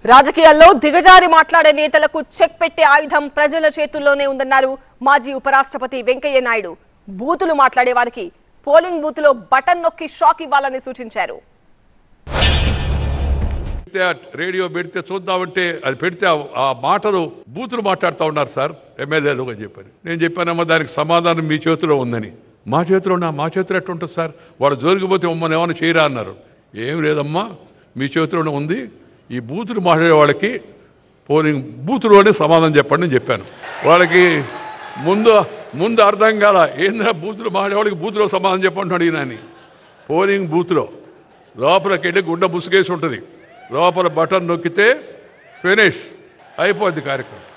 రాజకీయాల్లో దిగజారి మాట్లాడే నేతలకు చెక్ పెట్టే ఆయుధం ప్రజల చేతుల్లోనే ఉందన్నారు మాజీ ఉపరాష్ట్రపతి వెంకయ్య నాయుడు బూతులు మాట్లాడే వారికి పోలింగ్ బూత్ లో బటన్ నొక్కి షాక్ ఇవ్వాలని సూచించారు పెడితే ఆ రేడియో పెడితే చూద్దామంటే అది పెడితే ఆ- ఆ మాటలు బూతులు మాట్లాడుతూ ఉన్నారు సార్ ఎమ్మెల్యేలు అని చెప్పారు నేను చెప్పానమ్మా దానికి సమాధానం మీ చేతిలో ఉందని మా చేతిలో నా మా చేతిలో ఎట్టుంటుంది సార్ వాళ్ళు జోలికిపోతే మమ్మల్ని ఏమైనా చేయరా అన్నారు ఏం లేదమ్మా మీ చేతిలోనే ఉంది ఈ బూతులు మాట్లాడే వాళ్ళకి పోలింగ్ బూతులోనే సమాధానం చెప్పండి అని చెప్పాను వాళ్ళకి ముందు ముందు అర్థం కాల ఏంద్రా బూతులు మాట్లాడే వాళ్ళకి బూతులో సమాధానం చెప్పండి అడిగినాని పోలింగ్ బూత్లో లోపలికి వెళ్ళి గుడ్డ ముసుగేసి ఉంటుంది లోపల బటన్ నొక్కితే ఫినిష్ అయిపోద్ది కార్యక్రమం